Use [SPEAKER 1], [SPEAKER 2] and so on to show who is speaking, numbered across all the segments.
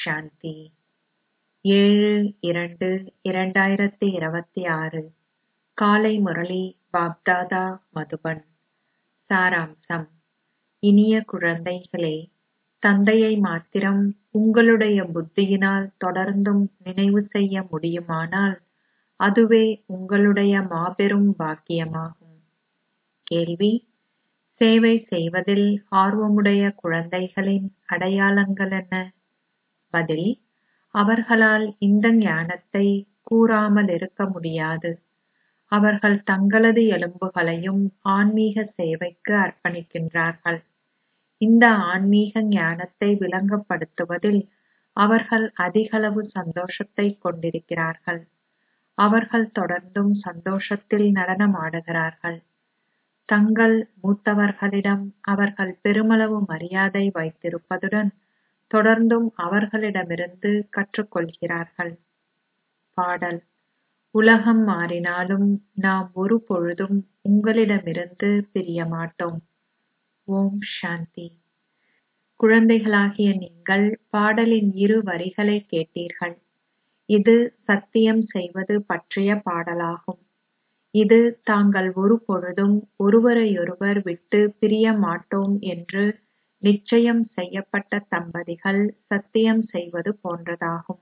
[SPEAKER 1] சாந்தி ஏழு இரண்டு இரண்டாயிரத்தி இருபத்தி ஆறு காலை முரளி பாப்தாதா மதுபன் சாராம்சம் இனிய குழந்தைகளே தந்தையை மாத்திரம் உங்களுடைய புத்தியினால் தொடர்ந்தும் நினைவு செய்ய முடியுமானால் அதுவே உங்களுடைய மாபெரும் பாக்கியமாகும் கேள்வி சேவை செய்வதில் ஆர்வமுடைய குழந்தைகளின் அடையாளங்கள் என்ன பதில் அவர்களால் இந்த ஞானத்தை கூறாமல் இருக்க முடியாது அவர்கள் தங்களது எலும்புகளையும் ஆன்மீக சேவைக்கு அர்ப்பணிக்கின்றார்கள் இந்த ஆன்மீக ஞானத்தை விளங்கப்படுத்துவதில் அவர்கள் அதிகளவு சந்தோஷத்தை கொண்டிருக்கிறார்கள் அவர்கள் தொடர்ந்தும் சந்தோஷத்தில் நடனமாடுகிறார்கள் தங்கள் மூத்தவர்களிடம் அவர்கள் பெருமளவு மரியாதை வைத்திருப்பதுடன் தொடர்ந்தும் அவர்களிடமிருந்து கற்றுக்கொள்கிறார்கள் பாடல் உலகம் மாறினாலும் நாம் ஒரு பொழுதும் உங்களிடமிருந்து பிரிய மாட்டோம் ஓம் சாந்தி குழந்தைகளாகிய நீங்கள் பாடலின் இரு வரிகளை கேட்டீர்கள் இது சத்தியம் செய்வது பற்றிய பாடலாகும் இது தாங்கள் ஒரு பொழுதும் ஒருவரையொருவர் விட்டு பிரிய மாட்டோம் என்று நிச்சயம் செய்யப்பட்ட தம்பதிகள் சத்தியம் செய்வது போன்றதாகும்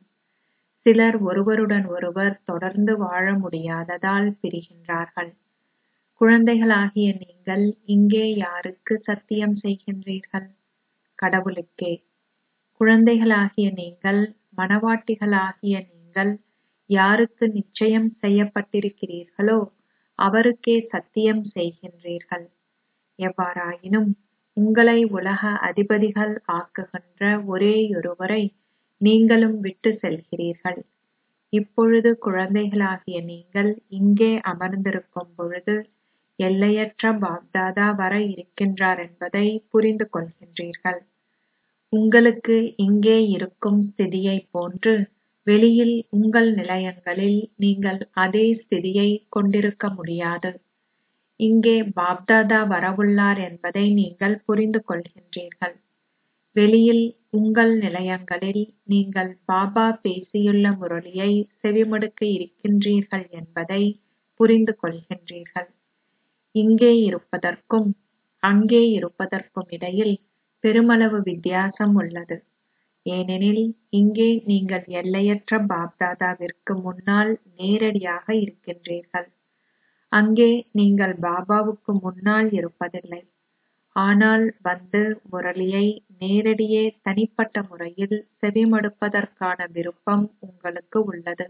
[SPEAKER 1] சிலர் ஒருவருடன் ஒருவர் தொடர்ந்து வாழ முடியாததால் பிரிகின்றார்கள் குழந்தைகளாகிய நீங்கள் இங்கே யாருக்கு சத்தியம் செய்கின்றீர்கள் கடவுளுக்கே குழந்தைகளாகிய நீங்கள் மணவாட்டிகளாகிய நீங்கள் யாருக்கு நிச்சயம் செய்யப்பட்டிருக்கிறீர்களோ அவருக்கே சத்தியம் செய்கின்றீர்கள் எவ்வாறாயினும் உங்களை உலக அதிபதிகள் ஆக்குகின்ற ஒரேயொருவரை நீங்களும் விட்டு செல்கிறீர்கள் இப்பொழுது குழந்தைகளாகிய நீங்கள் இங்கே அமர்ந்திருக்கும் பொழுது எல்லையற்ற பாப்தாதா வர இருக்கின்றார் என்பதை புரிந்து கொள்கின்றீர்கள் உங்களுக்கு இங்கே இருக்கும் ஸ்திதியை போன்று வெளியில் உங்கள் நிலையங்களில் நீங்கள் அதே ஸ்திதியை கொண்டிருக்க முடியாது இங்கே பாப்தாதா வரவுள்ளார் என்பதை நீங்கள் புரிந்து கொள்கின்றீர்கள் வெளியில் உங்கள் நிலையங்களில் நீங்கள் பாபா பேசியுள்ள முரளியை செவிமடுக்க இருக்கின்றீர்கள் என்பதை புரிந்து கொள்கின்றீர்கள் இங்கே இருப்பதற்கும் அங்கே இருப்பதற்கும் இடையில் பெருமளவு வித்தியாசம் உள்ளது ஏனெனில் இங்கே நீங்கள் எல்லையற்ற பாப்தாதாவிற்கு முன்னால் நேரடியாக இருக்கின்றீர்கள் அங்கே நீங்கள் பாபாவுக்கு முன்னால் இருப்பதில்லை ஆனால் வந்து முரளியை நேரடியே தனிப்பட்ட முறையில் செவிமடுப்பதற்கான விருப்பம் உங்களுக்கு உள்ளது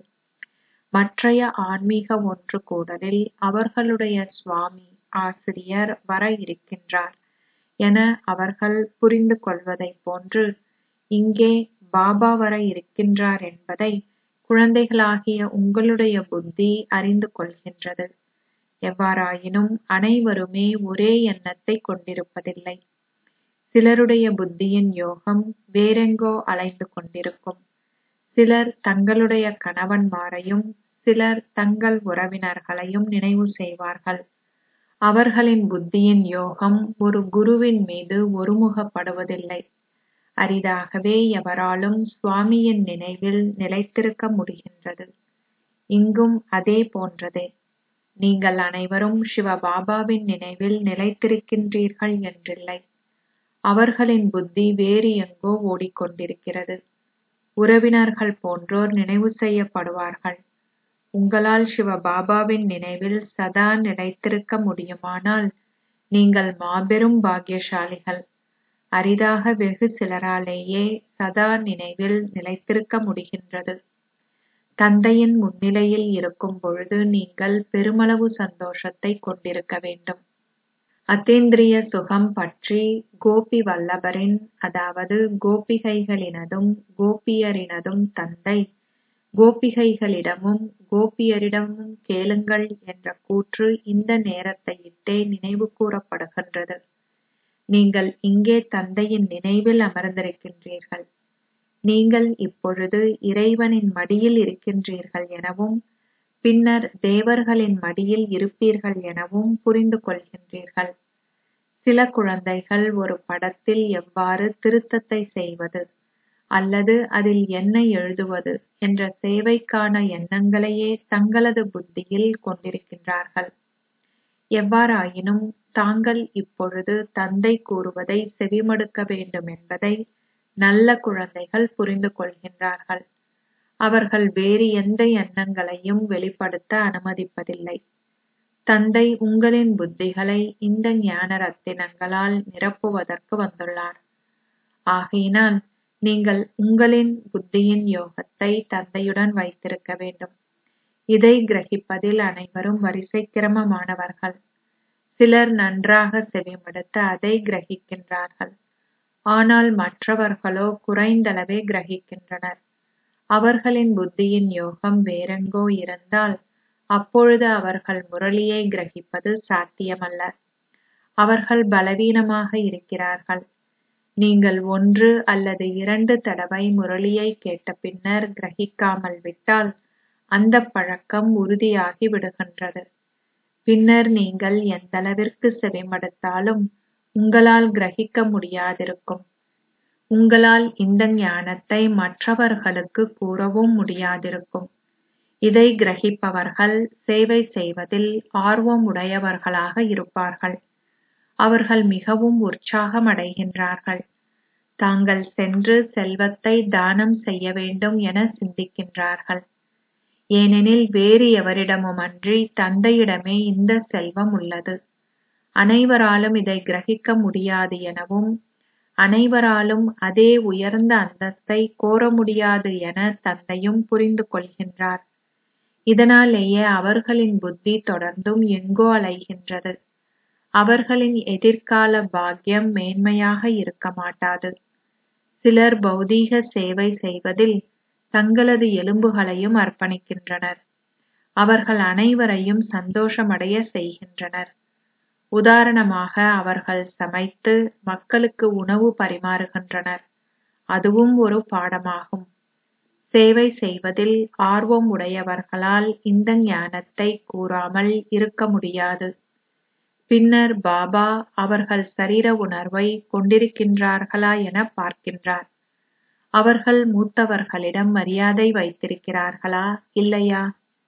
[SPEAKER 1] மற்றைய ஆன்மீக ஒன்று கூடலில் அவர்களுடைய சுவாமி ஆசிரியர் வர இருக்கின்றார் என அவர்கள் புரிந்து கொள்வதைப் போன்று இங்கே பாபா வர இருக்கின்றார் என்பதை குழந்தைகளாகிய உங்களுடைய புத்தி அறிந்து கொள்கின்றது எவ்வாறாயினும் அனைவருமே ஒரே எண்ணத்தை கொண்டிருப்பதில்லை சிலருடைய புத்தியின் யோகம் வேறெங்கோ அலைந்து கொண்டிருக்கும் சிலர் தங்களுடைய கணவன்மாரையும் சிலர் தங்கள் உறவினர்களையும் நினைவு செய்வார்கள் அவர்களின் புத்தியின் யோகம் ஒரு குருவின் மீது ஒருமுகப்படுவதில்லை அரிதாகவே எவராலும் சுவாமியின் நினைவில் நிலைத்திருக்க முடிகின்றது இங்கும் அதே போன்றதே நீங்கள் அனைவரும் சிவபாபாவின் நினைவில் நிலைத்திருக்கின்றீர்கள் என்றில்லை அவர்களின் புத்தி வேறு எங்கோ ஓடிக்கொண்டிருக்கிறது உறவினர்கள் போன்றோர் நினைவு செய்யப்படுவார்கள் உங்களால் சிவபாபாவின் நினைவில் சதா நிலைத்திருக்க முடியுமானால் நீங்கள் மாபெரும் பாக்கியசாலிகள் அரிதாக வெகு சிலராலேயே சதா நினைவில் நிலைத்திருக்க முடிகின்றது தந்தையின் முன்னிலையில் இருக்கும் பொழுது நீங்கள் பெருமளவு சந்தோஷத்தை கொண்டிருக்க வேண்டும் அத்தேந்திரிய சுகம் பற்றி கோபி வல்லபரின் அதாவது கோபிகைகளினதும் கோபியரினதும் தந்தை கோபிகைகளிடமும் கோபியரிடமும் கேளுங்கள் என்ற கூற்று இந்த நேரத்தையிட்டே நினைவு கூறப்படுகின்றது நீங்கள் இங்கே தந்தையின் நினைவில் அமர்ந்திருக்கின்றீர்கள் நீங்கள் இப்பொழுது இறைவனின் மடியில் இருக்கின்றீர்கள் எனவும் பின்னர் தேவர்களின் மடியில் இருப்பீர்கள் எனவும் புரிந்து கொள்கின்றீர்கள் சில குழந்தைகள் ஒரு படத்தில் எவ்வாறு திருத்தத்தை செய்வது அல்லது அதில் என்ன எழுதுவது என்ற சேவைக்கான எண்ணங்களையே தங்களது புத்தியில் கொண்டிருக்கின்றார்கள் எவ்வாறாயினும் தாங்கள் இப்பொழுது தந்தை கூறுவதை செவிமடுக்க வேண்டும் என்பதை நல்ல குழந்தைகள் புரிந்து கொள்கின்றார்கள் அவர்கள் வேறு எந்த எண்ணங்களையும் வெளிப்படுத்த அனுமதிப்பதில்லை தந்தை உங்களின் புத்திகளை இந்த ஞான ரத்தினங்களால் நிரப்புவதற்கு வந்துள்ளார் ஆகையினால் நீங்கள் உங்களின் புத்தியின் யோகத்தை தந்தையுடன் வைத்திருக்க வேண்டும் இதை கிரகிப்பதில் அனைவரும் வரிசை கிரமமானவர்கள் சிலர் நன்றாக செவிமடுத்து அதை கிரகிக்கின்றார்கள் ஆனால் மற்றவர்களோ குறைந்தளவே கிரகிக்கின்றனர் அவர்களின் புத்தியின் யோகம் வேறெங்கோ இருந்தால் அப்பொழுது அவர்கள் முரளியை கிரகிப்பது சாத்தியமல்ல அவர்கள் பலவீனமாக இருக்கிறார்கள் நீங்கள் ஒன்று அல்லது இரண்டு தடவை முரளியை கேட்ட பின்னர் கிரகிக்காமல் விட்டால் அந்த பழக்கம் உறுதியாகி விடுகின்றது பின்னர் நீங்கள் எந்தளவிற்கு செவிமடுத்தாலும் உங்களால் கிரகிக்க முடியாதிருக்கும் உங்களால் இந்த ஞானத்தை மற்றவர்களுக்கு கூறவும் முடியாதிருக்கும் இதை கிரகிப்பவர்கள் சேவை செய்வதில் ஆர்வம் உடையவர்களாக இருப்பார்கள் அவர்கள் மிகவும் உற்சாகம் அடைகின்றார்கள் தாங்கள் சென்று செல்வத்தை தானம் செய்ய வேண்டும் என சிந்திக்கின்றார்கள் ஏனெனில் வேறு எவரிடமுமன்றி தந்தையிடமே இந்த செல்வம் உள்ளது அனைவராலும் இதை கிரகிக்க முடியாது எனவும் அனைவராலும் அதே உயர்ந்த அந்தஸ்தை கோர முடியாது என தந்தையும் புரிந்து கொள்கின்றார் இதனாலேயே அவர்களின் புத்தி தொடர்ந்தும் எங்கோ அலைகின்றது அவர்களின் எதிர்கால பாக்கியம் மேன்மையாக இருக்க மாட்டாது சிலர் பௌதீக சேவை செய்வதில் தங்களது எலும்புகளையும் அர்ப்பணிக்கின்றனர் அவர்கள் அனைவரையும் சந்தோஷமடைய செய்கின்றனர் உதாரணமாக அவர்கள் சமைத்து மக்களுக்கு உணவு பரிமாறுகின்றனர் அதுவும் ஒரு பாடமாகும் சேவை செய்வதில் ஆர்வம் உடையவர்களால் இந்த ஞானத்தை கூறாமல் இருக்க முடியாது பின்னர் பாபா அவர்கள் சரீர உணர்வை கொண்டிருக்கின்றார்களா என பார்க்கின்றார் அவர்கள் மூத்தவர்களிடம் மரியாதை வைத்திருக்கிறார்களா இல்லையா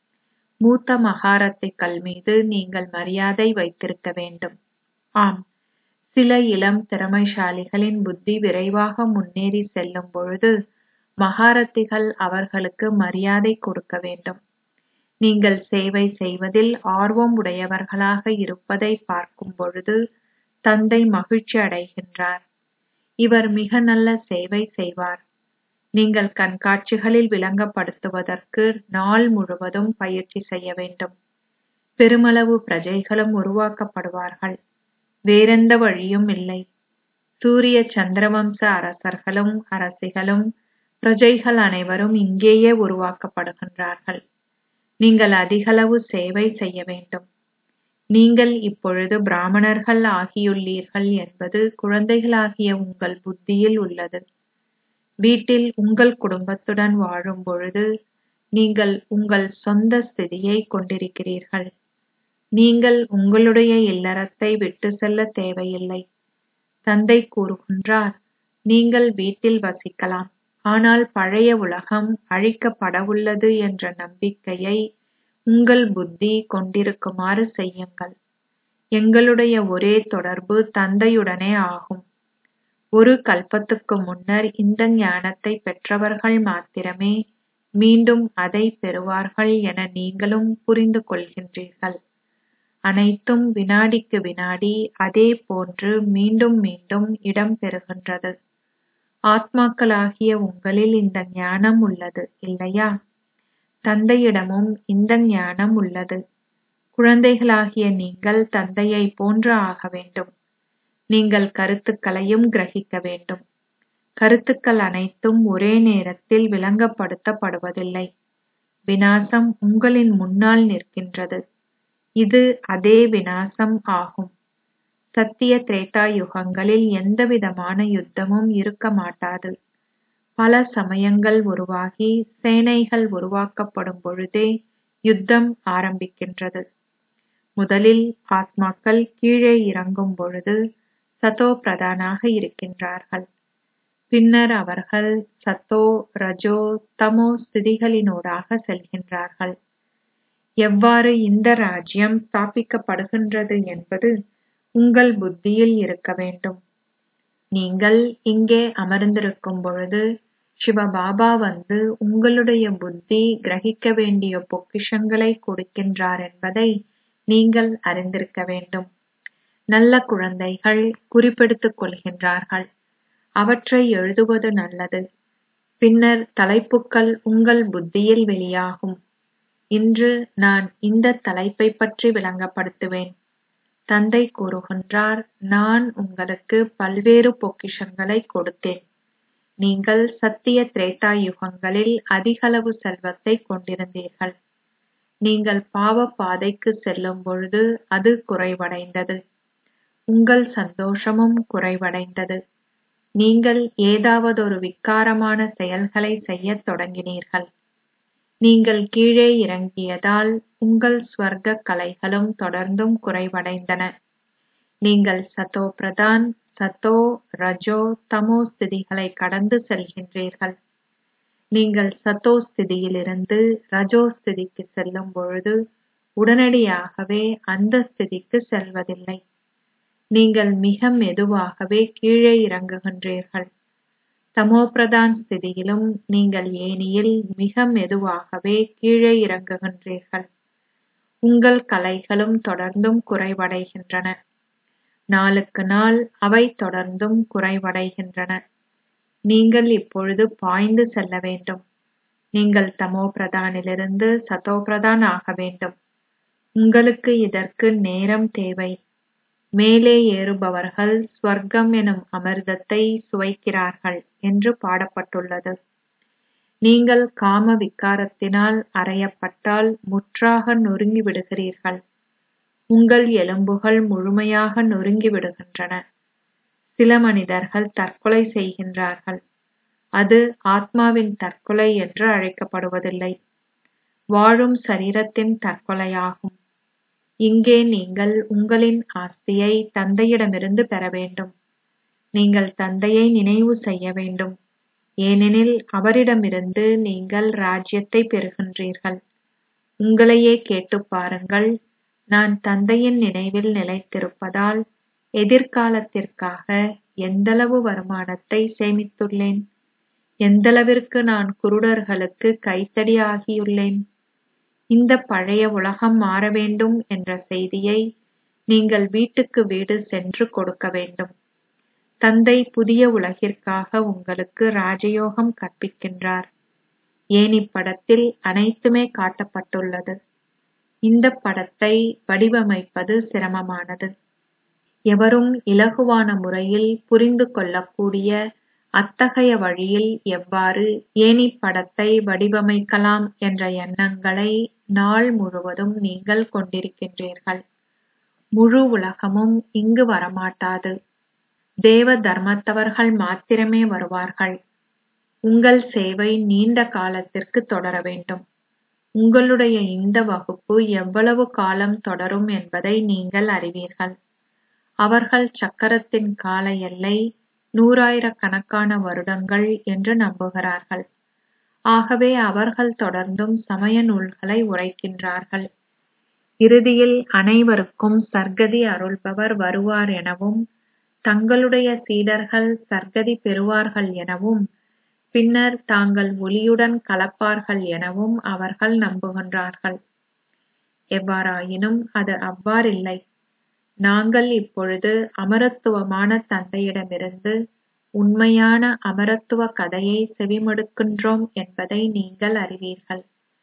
[SPEAKER 1] மூத்த மகாரத்திகள் மீது நீங்கள் மரியாதை வைத்திருக்க வேண்டும் ஆம் சில இளம் திறமைசாலிகளின் புத்தி விரைவாக முன்னேறி செல்லும் பொழுது மகாரத்திகள் அவர்களுக்கு மரியாதை கொடுக்க வேண்டும் நீங்கள் சேவை செய்வதில் ஆர்வம் உடையவர்களாக இருப்பதை பார்க்கும் பொழுது தந்தை மகிழ்ச்சி அடைகின்றார் இவர் மிக நல்ல சேவை செய்வார் நீங்கள் கண்காட்சிகளில் விளங்கப்படுத்துவதற்கு நாள் முழுவதும் பயிற்சி செய்ய வேண்டும் பெருமளவு பிரஜைகளும் உருவாக்கப்படுவார்கள் வேறெந்த வழியும் இல்லை சூரிய சந்திரவம்ச அரசர்களும் அரசிகளும் பிரஜைகள் அனைவரும் இங்கேயே உருவாக்கப்படுகின்றார்கள் நீங்கள் அதிகளவு சேவை செய்ய வேண்டும் நீங்கள் இப்பொழுது பிராமணர்கள் ஆகியுள்ளீர்கள் என்பது குழந்தைகளாகிய உங்கள் புத்தியில் உள்ளது வீட்டில் உங்கள் குடும்பத்துடன் வாழும் பொழுது நீங்கள் உங்கள் சொந்த ஸ்திதியை கொண்டிருக்கிறீர்கள் நீங்கள் உங்களுடைய இல்லறத்தை விட்டு செல்ல தேவையில்லை தந்தை கூறுகின்றார் நீங்கள் வீட்டில் வசிக்கலாம் ஆனால் பழைய உலகம் அழிக்கப்படவுள்ளது என்ற நம்பிக்கையை உங்கள் புத்தி கொண்டிருக்குமாறு செய்யுங்கள் எங்களுடைய ஒரே தொடர்பு தந்தையுடனே ஆகும் ஒரு கல்பத்துக்கு முன்னர் இந்த ஞானத்தை பெற்றவர்கள் மாத்திரமே மீண்டும் அதை பெறுவார்கள் என நீங்களும் புரிந்து கொள்கின்றீர்கள் அனைத்தும் வினாடிக்கு வினாடி அதே போன்று மீண்டும் மீண்டும் இடம் பெறுகின்றது ஆத்மாக்களாகிய உங்களில் இந்த ஞானம் உள்ளது இல்லையா தந்தையிடமும் இந்த ஞானம் உள்ளது குழந்தைகளாகிய நீங்கள் தந்தையை போன்று ஆக வேண்டும் நீங்கள் கருத்துக்களையும் கிரகிக்க வேண்டும் கருத்துக்கள் அனைத்தும் ஒரே நேரத்தில் விளங்கப்படுத்தப்படுவதில்லை வினாசம் உங்களின் முன்னால் நிற்கின்றது இது அதே வினாசம் ஆகும் சத்திய திரேதா யுகங்களில் எந்தவிதமான யுத்தமும் இருக்க மாட்டாது பல சமயங்கள் உருவாகி சேனைகள் உருவாக்கப்படும் பொழுதே யுத்தம் ஆரம்பிக்கின்றது முதலில் ஆத்மாக்கள் கீழே இறங்கும் பொழுது சதோ பிரதானாக இருக்கின்றார்கள் பின்னர் அவர்கள் சத்தோ ரஜோ தமோ ஸ்திதிகளினூடாக செல்கின்றார்கள் எவ்வாறு இந்த ராஜ்யம் ஸ்தாபிக்கப்படுகின்றது என்பது உங்கள் புத்தியில் இருக்க வேண்டும் நீங்கள் இங்கே அமர்ந்திருக்கும் பொழுது சிவபாபா வந்து உங்களுடைய புத்தி கிரகிக்க வேண்டிய பொக்கிஷங்களை கொடுக்கின்றார் என்பதை நீங்கள் அறிந்திருக்க வேண்டும் நல்ல குழந்தைகள் குறிப்பெடுத்துக் கொள்கின்றார்கள் அவற்றை எழுதுவது நல்லது பின்னர் தலைப்புக்கள் உங்கள் புத்தியில் வெளியாகும் இன்று நான் இந்த தலைப்பை பற்றி விளங்கப்படுத்துவேன் தந்தை கூறுகின்றார் நான் உங்களுக்கு பல்வேறு பொக்கிஷங்களை கொடுத்தேன் நீங்கள் சத்திய திரேதா யுகங்களில் அதிகளவு செல்வத்தை கொண்டிருந்தீர்கள் நீங்கள் பாவ பாதைக்கு செல்லும் பொழுது அது குறைவடைந்தது உங்கள் சந்தோஷமும் குறைவடைந்தது நீங்கள் ஏதாவதொரு விக்காரமான செயல்களை செய்யத் தொடங்கினீர்கள் நீங்கள் கீழே இறங்கியதால் உங்கள் ஸ்வர்க்க கலைகளும் தொடர்ந்தும் குறைவடைந்தன நீங்கள் சத்தோ பிரதான் சத்தோ ரஜோ தமோ ஸ்திதிகளை கடந்து செல்கின்றீர்கள் நீங்கள் சத்தோ ஸ்திதியிலிருந்து ரஜோ ஸ்திதிக்கு செல்லும் பொழுது உடனடியாகவே அந்த ஸ்திதிக்கு செல்வதில்லை நீங்கள் மிக மெதுவாகவே கீழே இறங்குகின்றீர்கள் தமோபிரதான் ஸ்திதியிலும் நீங்கள் ஏனியில் மிக மெதுவாகவே கீழே இறங்குகின்றீர்கள் உங்கள் கலைகளும் தொடர்ந்தும் குறைவடைகின்றன நாளுக்கு நாள் அவை தொடர்ந்தும் குறைவடைகின்றன நீங்கள் இப்பொழுது பாய்ந்து செல்ல வேண்டும் நீங்கள் தமோ பிரதானிலிருந்து சதோ பிரதான் ஆக வேண்டும் உங்களுக்கு இதற்கு நேரம் தேவை மேலே ஏறுபவர்கள் ஸ்வர்க்கம் எனும் அமிர்தத்தை சுவைக்கிறார்கள் என்று பாடப்பட்டுள்ளது நீங்கள் காம விக்காரத்தினால் அறையப்பட்டால் முற்றாக நொறுங்கி விடுகிறீர்கள் உங்கள் எலும்புகள் முழுமையாக நொறுங்கி விடுகின்றன சில மனிதர்கள் தற்கொலை செய்கின்றார்கள் அது ஆத்மாவின் தற்கொலை என்று அழைக்கப்படுவதில்லை வாழும் சரீரத்தின் தற்கொலையாகும் இங்கே நீங்கள் உங்களின் ஆஸ்தியை தந்தையிடமிருந்து பெற வேண்டும் நீங்கள் தந்தையை நினைவு செய்ய வேண்டும் ஏனெனில் அவரிடமிருந்து நீங்கள் ராஜ்யத்தை பெறுகின்றீர்கள் உங்களையே கேட்டுப் பாருங்கள் நான் தந்தையின் நினைவில் நிலைத்திருப்பதால் எதிர்காலத்திற்காக எந்தளவு வருமானத்தை சேமித்துள்ளேன் எந்தளவிற்கு நான் குருடர்களுக்கு கைத்தடி ஆகியுள்ளேன் இந்த பழைய உலகம் மாற வேண்டும் என்ற செய்தியை நீங்கள் வீட்டுக்கு வீடு சென்று கொடுக்க வேண்டும் தந்தை புதிய உலகிற்காக உங்களுக்கு ராஜயோகம் கற்பிக்கின்றார் ஏன் இப்படத்தில் அனைத்துமே காட்டப்பட்டுள்ளது இந்த படத்தை வடிவமைப்பது சிரமமானது எவரும் இலகுவான முறையில் புரிந்து கொள்ளக்கூடிய அத்தகைய வழியில் எவ்வாறு ஏனி படத்தை வடிவமைக்கலாம் என்ற எண்ணங்களை நாள் முழுவதும் நீங்கள் கொண்டிருக்கின்றீர்கள் முழு உலகமும் இங்கு வரமாட்டாது தேவ தர்மத்தவர்கள் மாத்திரமே வருவார்கள் உங்கள் சேவை நீண்ட காலத்திற்கு தொடர வேண்டும் உங்களுடைய இந்த வகுப்பு எவ்வளவு காலம் தொடரும் என்பதை நீங்கள் அறிவீர்கள் அவர்கள் சக்கரத்தின் கால எல்லை நூறாயிரக்கணக்கான வருடங்கள் என்று நம்புகிறார்கள் ஆகவே அவர்கள் தொடர்ந்தும் சமய நூல்களை உரைக்கின்றார்கள் இறுதியில் அனைவருக்கும் சர்க்கதி அருள்பவர் வருவார் எனவும் தங்களுடைய சீடர்கள் சர்க்கதி பெறுவார்கள் எனவும் பின்னர் தாங்கள் ஒளியுடன் கலப்பார்கள் எனவும் அவர்கள் நம்புகின்றார்கள் எவ்வாறாயினும் அது அவ்வாறில்லை நாங்கள் இப்பொழுது அமரத்துவமான தந்தையிடமிருந்து உண்மையான அமரத்துவ கதையை செவிமடுக்கின்றோம் என்பதை நீங்கள் அறிவீர்கள்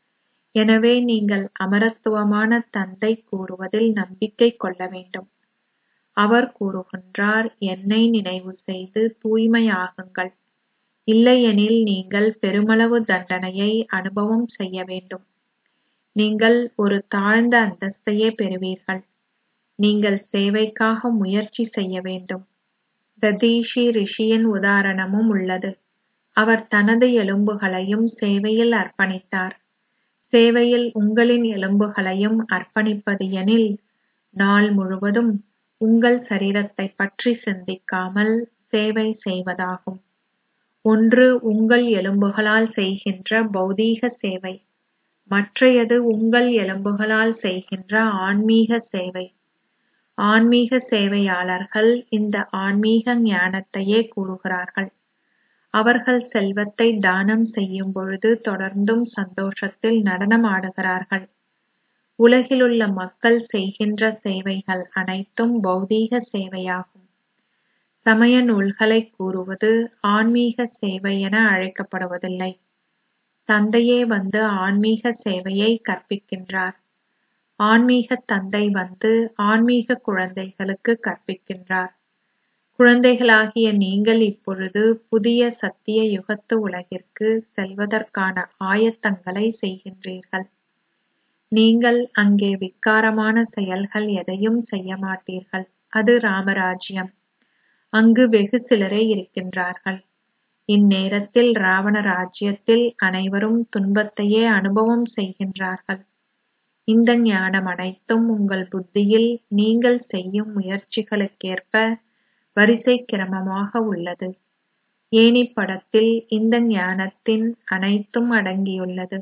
[SPEAKER 1] எனவே நீங்கள் அமரத்துவமான தந்தை கூறுவதில் நம்பிக்கை கொள்ள வேண்டும் அவர் கூறுகின்றார் என்னை நினைவு செய்து தூய்மையாகுங்கள் இல்லையெனில் நீங்கள் பெருமளவு தண்டனையை அனுபவம் செய்ய வேண்டும் நீங்கள் ஒரு தாழ்ந்த அந்தஸ்தையே பெறுவீர்கள் நீங்கள் சேவைக்காக முயற்சி செய்ய வேண்டும் ததீஷி ரிஷியின் உதாரணமும் உள்ளது அவர் தனது எலும்புகளையும் சேவையில் அர்ப்பணித்தார் சேவையில் உங்களின் எலும்புகளையும் அர்ப்பணிப்பது எனில் நாள் முழுவதும் உங்கள் சரீரத்தை பற்றி சிந்திக்காமல் சேவை செய்வதாகும் ஒன்று உங்கள் எலும்புகளால் செய்கின்ற பௌதீக சேவை மற்றையது உங்கள் எலும்புகளால் செய்கின்ற ஆன்மீக சேவை ஆன்மீக சேவையாளர்கள் இந்த ஆன்மீக ஞானத்தையே கூறுகிறார்கள் அவர்கள் செல்வத்தை தானம் செய்யும் பொழுது தொடர்ந்தும் சந்தோஷத்தில் நடனமாடுகிறார்கள் உலகிலுள்ள மக்கள் செய்கின்ற சேவைகள் அனைத்தும் பௌதீக சேவையாகும் சமய நூல்களை கூறுவது ஆன்மீக சேவை என அழைக்கப்படுவதில்லை தந்தையே வந்து ஆன்மீக சேவையை கற்பிக்கின்றார் ஆன்மீக தந்தை வந்து ஆன்மீக குழந்தைகளுக்கு கற்பிக்கின்றார் குழந்தைகளாகிய நீங்கள் இப்பொழுது புதிய சத்திய யுகத்து உலகிற்கு செல்வதற்கான ஆயத்தங்களை செய்கின்றீர்கள் நீங்கள் அங்கே விக்காரமான செயல்கள் எதையும் செய்ய மாட்டீர்கள் அது ராமராஜ்யம் அங்கு வெகு சிலரே இருக்கின்றார்கள் இந்நேரத்தில் ராவண ராஜ்யத்தில் அனைவரும் துன்பத்தையே அனுபவம் செய்கின்றார்கள் இந்த ஞானம் அனைத்தும் உங்கள் புத்தியில் நீங்கள் செய்யும் முயற்சிகளுக்கேற்ப வரிசை கிரமமாக உள்ளது ஏனி படத்தில் இந்த ஞானத்தின் அனைத்தும் அடங்கியுள்ளது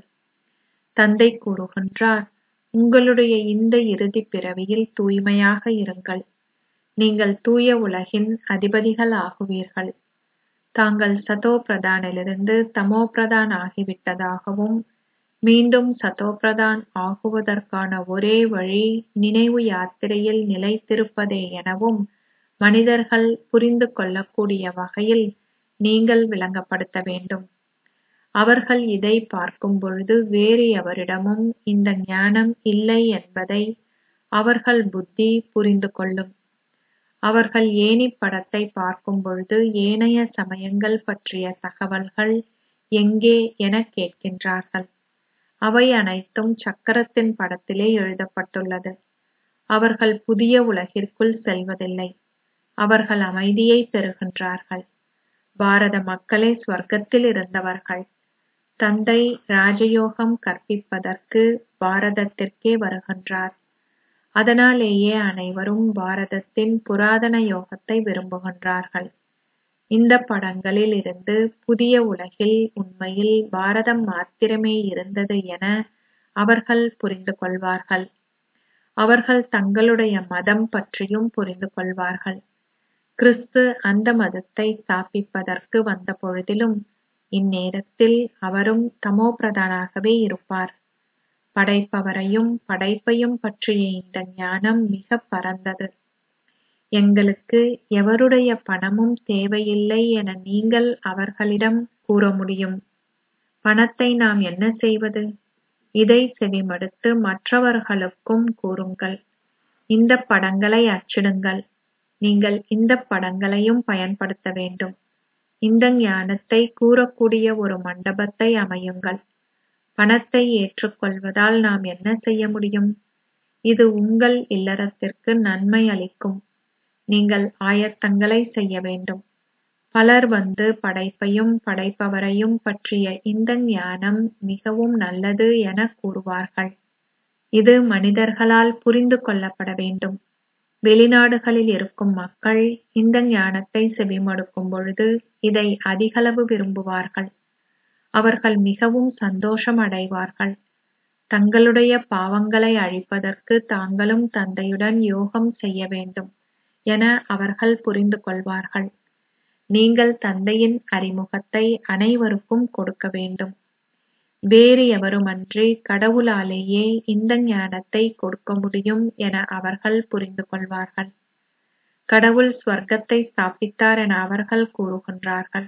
[SPEAKER 1] தந்தை கூறுகின்றார் உங்களுடைய இந்த இறுதி பிறவியில் தூய்மையாக இருங்கள் நீங்கள் தூய உலகின் அதிபதிகள் ஆகுவீர்கள் தாங்கள் சதோ பிரதானிலிருந்து தமோ பிரதான் ஆகிவிட்டதாகவும் மீண்டும் சதோ பிரதான் ஆகுவதற்கான ஒரே வழி நினைவு யாத்திரையில் நிலைத்திருப்பதே எனவும் மனிதர்கள் புரிந்து கொள்ளக்கூடிய வகையில் நீங்கள் விளங்கப்படுத்த வேண்டும் அவர்கள் இதை பார்க்கும் பொழுது வேறு எவரிடமும் இந்த ஞானம் இல்லை என்பதை அவர்கள் புத்தி புரிந்து கொள்ளும் அவர்கள் ஏனி படத்தை பார்க்கும் பொழுது ஏனைய சமயங்கள் பற்றிய தகவல்கள் எங்கே என கேட்கின்றார்கள் அவை அனைத்தும் சக்கரத்தின் படத்திலே எழுதப்பட்டுள்ளது அவர்கள் புதிய உலகிற்குள் செல்வதில்லை அவர்கள் அமைதியை பெறுகின்றார்கள் பாரத மக்களே ஸ்வர்க்கத்தில் இருந்தவர்கள் தந்தை ராஜயோகம் கற்பிப்பதற்கு பாரதத்திற்கே வருகின்றார் அதனாலேயே அனைவரும் பாரதத்தின் புராதன யோகத்தை விரும்புகின்றார்கள் இந்த படங்களில் இருந்து புதிய உலகில் உண்மையில் பாரதம் மாத்திரமே இருந்தது என அவர்கள் புரிந்து கொள்வார்கள் அவர்கள் தங்களுடைய மதம் பற்றியும் புரிந்து கொள்வார்கள் கிறிஸ்து அந்த மதத்தை ஸ்தாபிப்பதற்கு வந்த பொழுதிலும் இந்நேரத்தில் அவரும் தமோ பிரதானாகவே இருப்பார் படைப்பவரையும் படைப்பையும் பற்றிய இந்த ஞானம் மிக பரந்தது எங்களுக்கு எவருடைய பணமும் தேவையில்லை என நீங்கள் அவர்களிடம் கூற முடியும் பணத்தை நாம் என்ன செய்வது இதை செவிமடுத்து மற்றவர்களுக்கும் கூறுங்கள் இந்த படங்களை அச்சிடுங்கள் நீங்கள் இந்த படங்களையும் பயன்படுத்த வேண்டும் இந்த ஞானத்தை கூறக்கூடிய ஒரு மண்டபத்தை அமையுங்கள் பணத்தை ஏற்றுக்கொள்வதால் நாம் என்ன செய்ய முடியும் இது உங்கள் இல்லறத்திற்கு நன்மை அளிக்கும் நீங்கள் ஆயத்தங்களை செய்ய வேண்டும் பலர் வந்து படைப்பையும் படைப்பவரையும் பற்றிய இந்த ஞானம் மிகவும் நல்லது என கூறுவார்கள் இது மனிதர்களால் புரிந்து கொள்ளப்பட வேண்டும் வெளிநாடுகளில் இருக்கும் மக்கள் இந்த ஞானத்தை செவிமடுக்கும் பொழுது இதை அதிகளவு விரும்புவார்கள் அவர்கள் மிகவும் சந்தோஷம் அடைவார்கள் தங்களுடைய பாவங்களை அழிப்பதற்கு தாங்களும் தந்தையுடன் யோகம் செய்ய வேண்டும் என அவர்கள் புரிந்து கொள்வார்கள் நீங்கள் தந்தையின் அறிமுகத்தை அனைவருக்கும் கொடுக்க வேண்டும் வேறு எவருமன்றி கடவுளாலேயே இந்த ஞானத்தை கொடுக்க முடியும் என அவர்கள் புரிந்து கொள்வார்கள் கடவுள் ஸ்வர்க்கத்தை ஸ்தாபித்தார் என அவர்கள் கூறுகின்றார்கள்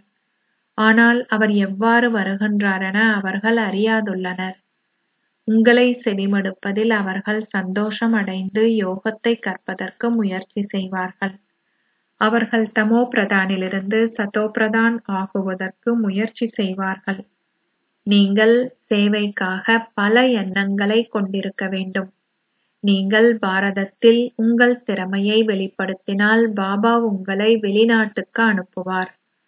[SPEAKER 1] ஆனால் அவர் எவ்வாறு வருகின்றார் என அவர்கள் அறியாதுள்ளனர் உங்களை செவிமடுப்பதில் அவர்கள் சந்தோஷம் அடைந்து யோகத்தை கற்பதற்கு முயற்சி செய்வார்கள் அவர்கள் தமோ பிரதானிலிருந்து சதோ பிரதான் ஆகுவதற்கு முயற்சி செய்வார்கள் நீங்கள் சேவைக்காக பல எண்ணங்களை கொண்டிருக்க வேண்டும் நீங்கள் பாரதத்தில் உங்கள் திறமையை வெளிப்படுத்தினால் பாபா உங்களை வெளிநாட்டுக்கு அனுப்புவார்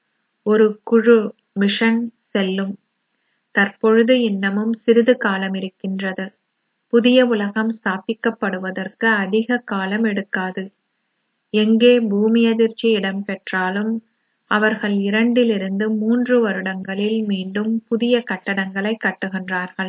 [SPEAKER 1] ஒரு குழு மிஷன் செல்லும் தற்பொழுது இன்னமும் சிறிது காலம் இருக்கின்றது புதிய உலகம் ஸ்தாபிக்கப்படுவதற்கு அதிக காலம் எடுக்காது எங்கே பூமி அதிர்ச்சி இடம்பெற்றாலும் அவர்கள் இரண்டிலிருந்து மூன்று வருடங்களில் மீண்டும் புதிய கட்டடங்களை கட்டுகின்றார்கள்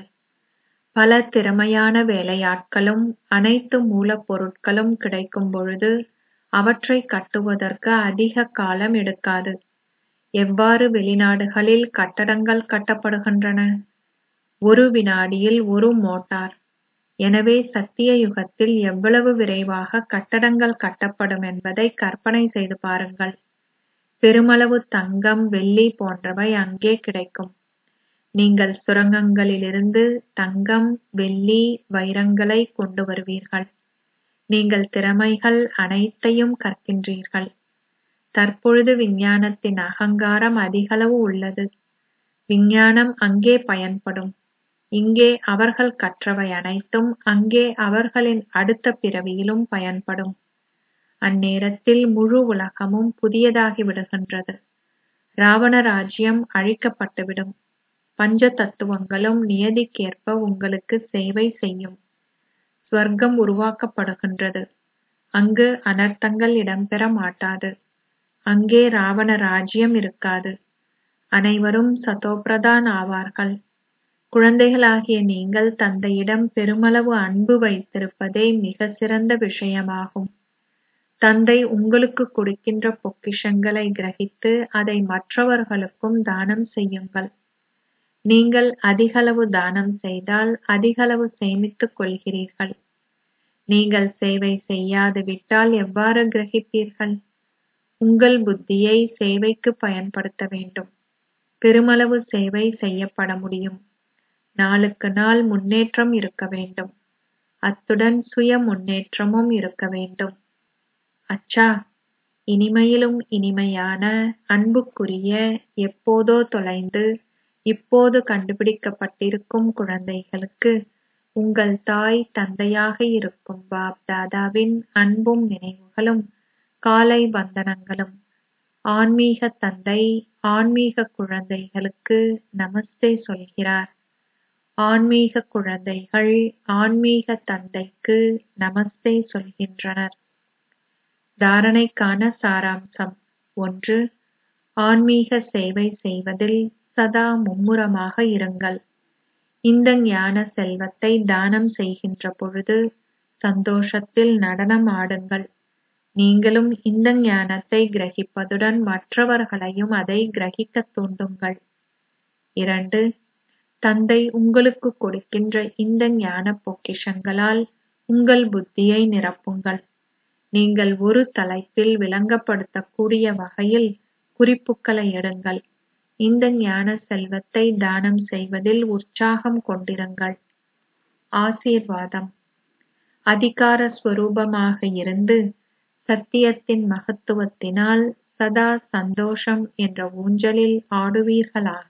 [SPEAKER 1] பல திறமையான வேலையாட்களும் அனைத்து மூலப்பொருட்களும் கிடைக்கும் பொழுது அவற்றை கட்டுவதற்கு அதிக காலம் எடுக்காது எவ்வாறு வெளிநாடுகளில் கட்டடங்கள் கட்டப்படுகின்றன ஒரு வினாடியில் ஒரு மோட்டார் எனவே சத்திய யுகத்தில் எவ்வளவு விரைவாக கட்டடங்கள் கட்டப்படும் என்பதை கற்பனை செய்து பாருங்கள் பெருமளவு தங்கம் வெள்ளி போன்றவை அங்கே கிடைக்கும் நீங்கள் சுரங்கங்களிலிருந்து தங்கம் வெள்ளி வைரங்களை கொண்டு வருவீர்கள் நீங்கள் திறமைகள் அனைத்தையும் கற்கின்றீர்கள் தற்பொழுது விஞ்ஞானத்தின் அகங்காரம் அதிகளவு உள்ளது விஞ்ஞானம் அங்கே பயன்படும் இங்கே அவர்கள் கற்றவை அனைத்தும் அங்கே அவர்களின் அடுத்த பிறவியிலும் பயன்படும் அந்நேரத்தில் முழு உலகமும் புதியதாகி விடுகின்றது ராவண ராஜ்யம் அழிக்கப்பட்டுவிடும் பஞ்ச தத்துவங்களும் நியதிக்கேற்ப உங்களுக்கு சேவை செய்யும் ஸ்வர்க்கம் உருவாக்கப்படுகின்றது அங்கு அனர்த்தங்கள் இடம்பெற மாட்டாது அங்கே ராவண ராஜ்யம் இருக்காது அனைவரும் சதோபிரதான் ஆவார்கள் குழந்தைகளாகிய நீங்கள் தந்தையிடம் பெருமளவு அன்பு வைத்திருப்பதே மிக சிறந்த விஷயமாகும் தந்தை உங்களுக்கு கொடுக்கின்ற பொக்கிஷங்களை கிரகித்து அதை மற்றவர்களுக்கும் தானம் செய்யுங்கள் நீங்கள் அதிகளவு தானம் செய்தால் அதிகளவு சேமித்துக் கொள்கிறீர்கள் நீங்கள் சேவை செய்யாது விட்டால் எவ்வாறு கிரகிப்பீர்கள் உங்கள் புத்தியை சேவைக்கு பயன்படுத்த வேண்டும் பெருமளவு சேவை செய்யப்பட முடியும் நாளுக்கு நாள் முன்னேற்றம் இருக்க வேண்டும் அத்துடன் சுய முன்னேற்றமும் இருக்க வேண்டும் அச்சா இனிமையிலும் இனிமையான அன்புக்குரிய எப்போதோ தொலைந்து இப்போது கண்டுபிடிக்கப்பட்டிருக்கும் குழந்தைகளுக்கு உங்கள் தாய் தந்தையாக இருக்கும் பாப் தாதாவின் அன்பும் நினைவுகளும் காலை வந்தனங்களும் ஆன்மீக தந்தை ஆன்மீக குழந்தைகளுக்கு நமஸ்தே சொல்கிறார் ஆன்மீக குழந்தைகள் ஆன்மீக தந்தைக்கு நமஸ்தே சொல்கின்றனர் தாரணைக்கான சாராம்சம் ஒன்று ஆன்மீக சேவை செய்வதில் சதா மும்முரமாக இருங்கள் இந்த ஞான செல்வத்தை தானம் செய்கின்ற பொழுது சந்தோஷத்தில் நடனம் ஆடுங்கள் நீங்களும் இந்த ஞானத்தை கிரகிப்பதுடன் மற்றவர்களையும் அதை கிரகிக்கத் தூண்டுங்கள் இரண்டு தந்தை உங்களுக்கு கொடுக்கின்ற இந்த ஞான பொக்கிஷங்களால் உங்கள் புத்தியை நிரப்புங்கள் நீங்கள் ஒரு தலைப்பில் விளங்கப்படுத்தக்கூடிய வகையில் குறிப்புகளை எடுங்கள் இந்த ஞான செல்வத்தை தானம் செய்வதில் உற்சாகம் கொண்டிருங்கள் ஆசீர்வாதம் அதிகார ஸ்வரூபமாக இருந்து சத்தியத்தின் மகத்துவத்தினால் சதா சந்தோஷம் என்ற ஊஞ்சலில் ஆடுவீர்களாக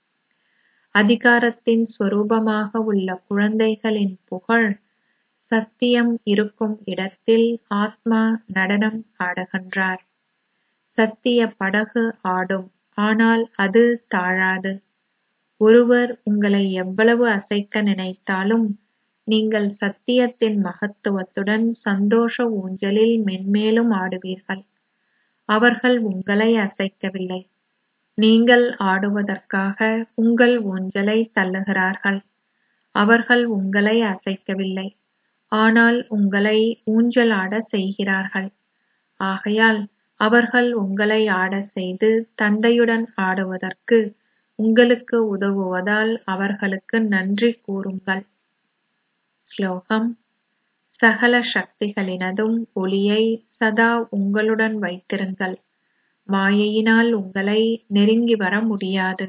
[SPEAKER 1] அதிகாரத்தின் ஸ்வரூபமாக உள்ள குழந்தைகளின் புகழ் சத்தியம் இருக்கும் இடத்தில் ஆத்மா நடனம் ஆடுகின்றார் சத்திய படகு ஆடும் ஆனால் அது தாழாது ஒருவர் உங்களை எவ்வளவு அசைக்க நினைத்தாலும் நீங்கள் சத்தியத்தின் மகத்துவத்துடன் சந்தோஷ ஊஞ்சலில் மென்மேலும் ஆடுவீர்கள் அவர்கள் உங்களை அசைக்கவில்லை நீங்கள் ஆடுவதற்காக உங்கள் ஊஞ்சலை தள்ளுகிறார்கள் அவர்கள் உங்களை அசைக்கவில்லை ஆனால் உங்களை ஊஞ்சலாட செய்கிறார்கள் ஆகையால் அவர்கள் உங்களை ஆடச் செய்து தந்தையுடன் ஆடுவதற்கு உங்களுக்கு உதவுவதால் அவர்களுக்கு நன்றி கூறுங்கள் ஸ்லோகம் சகல சக்திகளினதும் ஒளியை சதா உங்களுடன் வைத்திருங்கள் மாயையினால் உங்களை நெருங்கி வர முடியாது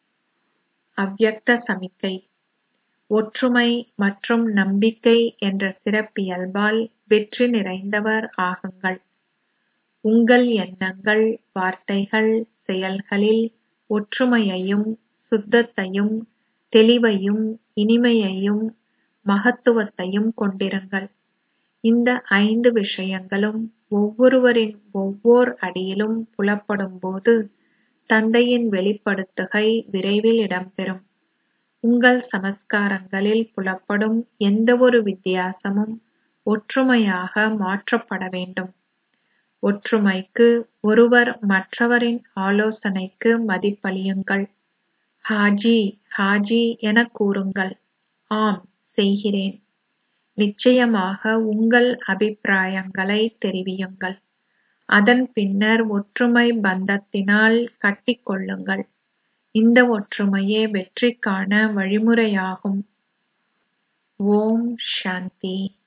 [SPEAKER 1] அவ்யக்த சமிக்கை ஒற்றுமை மற்றும் நம்பிக்கை என்ற சிறப்பியல்பால் வெற்றி நிறைந்தவர் ஆகுங்கள் உங்கள் எண்ணங்கள் வார்த்தைகள் செயல்களில் ஒற்றுமையையும் சுத்தத்தையும் தெளிவையும் இனிமையையும் மகத்துவத்தையும் கொண்டிருங்கள் இந்த ஐந்து விஷயங்களும் ஒவ்வொருவரின் ஒவ்வோர் அடியிலும் புலப்படும் போது தந்தையின் வெளிப்படுத்துகை விரைவில் இடம்பெறும் உங்கள் சமஸ்காரங்களில் புலப்படும் எந்தவொரு வித்தியாசமும் ஒற்றுமையாக மாற்றப்பட வேண்டும் ஒற்றுமைக்கு ஒருவர் மற்றவரின் ஆலோசனைக்கு மதிப்பளியுங்கள் ஹாஜி ஹாஜி எனக் கூறுங்கள் ஆம் செய்கிறேன் நிச்சயமாக உங்கள் அபிப்பிராயங்களை தெரிவியுங்கள் அதன் பின்னர் ஒற்றுமை பந்தத்தினால் கட்டிக்கொள்ளுங்கள் இந்த ஒற்றுமையே வெற்றிக்கான வழிமுறையாகும் ஓம் சாந்தி